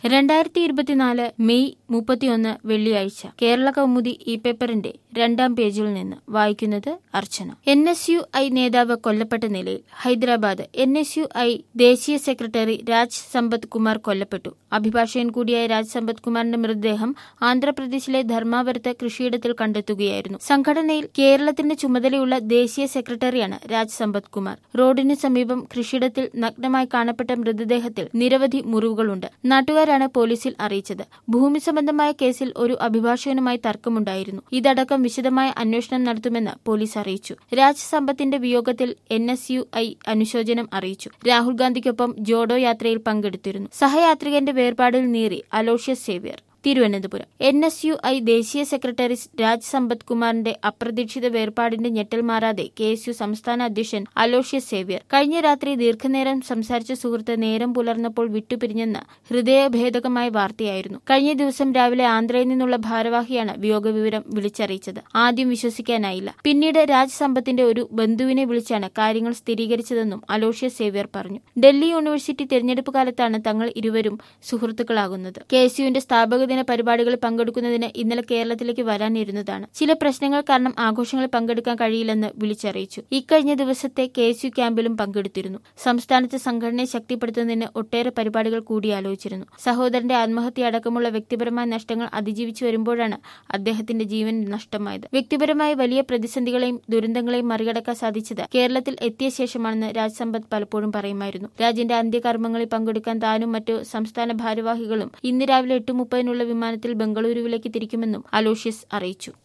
രണ്ടായിരത്തി ഇരുപത്തിനാല് മെയ് മുപ്പത്തിയൊന്ന് വെള്ളിയാഴ്ച കേരള കൗമുദി ഈ പേപ്പറിന്റെ രണ്ടാം പേജിൽ നിന്ന് വായിക്കുന്നത് Archana N S U I നേതാവ് കൊല്ലപ്പെട്ട നിലയിൽ Hyderabad N S U I ദേശീയ സെക്രട്ടറി രാജ് സമ്പത് കുമാർ കൊല്ലപ്പെട്ടു അഭിഭാഷകൻ കൂടിയായ രാജ് സമ്പത് കുമാറിന്റെ മൃതദേഹം ആന്ധ്രാപ്രദേശിലെ ധർമാവരത്ത് കൃഷിയിടത്തിൽ കണ്ടെത്തുകയായിരുന്നു സംഘടനയിൽ കേരളത്തിന്റെ ചുമതലയുള്ള ദേശീയ സെക്രട്ടറിയാണ് രാജ് സമ്പത് കുമാർ റോഡിന് സമീപം കൃഷിയിടത്തിൽ നഗ്നമായി കാണപ്പെട്ട മൃതദേഹത്തിൽ നിരവധി മുറിവുകളുണ്ട് നാട്ടുകാരാണ് പോലീസിൽ അറിയിച്ചത് ഭൂമി സംബന്ധമായ കേസിൽ ഒരു അഭിഭാഷകനുമായി തർക്കമുണ്ടായിരുന്നു ഇതടക്കം വിശദമായ അന്വേഷണം നടത്തുമെന്ന് പോലീസ് അറിയിച്ചു രാജ് സമ്പത്തിന്റെ വിയോഗത്തിൽ എൻ എസ് യു ഐ അനുശോചനം അറിയിച്ചു രാഹുൽ ഗാന്ധിക്കൊപ്പം ജോഡോ യാത്രയിൽ പങ്കെടുത്തിരുന്നു സഹയാത്രികന്റെ വേർപാടിൽ നീറി Aloysius Xavier Thiruvananthapuram N S U I ദേശീയ സെക്രട്ടറി രാജ് സമ്പത് കുമാറിന്റെ അപ്രതീക്ഷിത വേർപാടിന്റെ ഞെട്ടൽ മാറാതെ കെ എസ് യു സംസ്ഥാന അധ്യക്ഷൻ അലോഷ്യസ് സേവ്യർ കഴിഞ്ഞ രാത്രി ദീർഘനേരം സംസാരിച്ച സുഹൃത്ത് നേരം പുലർന്നപ്പോൾ വിട്ടുപിരിഞ്ഞെന്ന് ഹൃദയഭേദകമായ വാർത്തയായിരുന്നു കഴിഞ്ഞ ദിവസം രാവിലെ ആന്ധ്രയിൽ നിന്നുള്ള ഭാരവാഹിയാണ് വിയോഗവിവരം വിളിച്ചറിയിച്ചത് ആദ്യം വിശ്വസിക്കാനായില്ല പിന്നീട് രാജ് സമ്പത്തിന്റെ ഒരു ബന്ധുവിനെ വിളിച്ചാണ് കാര്യങ്ങൾ സ്ഥിരീകരിച്ചതെന്നും അലോഷ്യസ് സേവ്യർ പറഞ്ഞു ഡൽഹി യൂണിവേഴ്സിറ്റി തെരഞ്ഞെടുപ്പ് കാലത്താണ് തങ്ങൾ ഇരുവരും സുഹൃത്തുക്കളാകുന്നത് കെ എസ് യുവിന്റെ സ്ഥാപക ദിന പരിപാടികളിൽ പങ്കെടുക്കുന്നതിന് ഇന്നലെ കേരളത്തിലേക്ക് വരാനിരുന്നതാണ് ചില പ്രശ്നങ്ങൾ കാരണം ആഘോഷങ്ങളിൽ പങ്കെടുക്കാൻ കഴിയില്ലെന്ന് വിളിച്ചറിയിച്ചു ഇക്കഴിഞ്ഞ ദിവസത്തെ കെ എസ് യു ക്യാമ്പിലും പങ്കെടുത്തിരുന്നു സംസ്ഥാനത്ത് സംഘടനയെ ശക്തിപ്പെടുത്തുന്നതിന് ഒട്ടേറെ പരിപാടികൾ കൂടിയാലോചിച്ചിരുന്നു സഹോദരന്റെ ആത്മഹത്യ അടക്കമുള്ള വ്യക്തിപരമായ നഷ്ടങ്ങൾ അതിജീവിച്ചു വരുമ്പോഴാണ് അദ്ദേഹത്തിന്റെ ജീവൻ നഷ്ടമായത് വ്യക്തിപരമായ വലിയ പ്രതിസന്ധികളെയും ദുരന്തങ്ങളെയും മറികടക്കാൻ സാധിച്ചത് കേരളത്തിൽ എത്തിയ ശേഷമാണെന്ന് രാജ് സമ്പത്ത് പലപ്പോഴും പറയുമായിരുന്നു രാജ്യന്റെ അന്ത്യകർമ്മങ്ങളിൽ പങ്കെടുക്കാൻ താനും മറ്റു സംസ്ഥാന ഭാരവാഹികളും ഇന്ന് രാവിലെ എട്ട് മുപ്പതിനുള്ള വിമാനത്തിൽ ബംഗളൂരുവിലേക്ക് തിരിക്കുമെന്നും അലോഷ്യസ് അറിയിച്ചു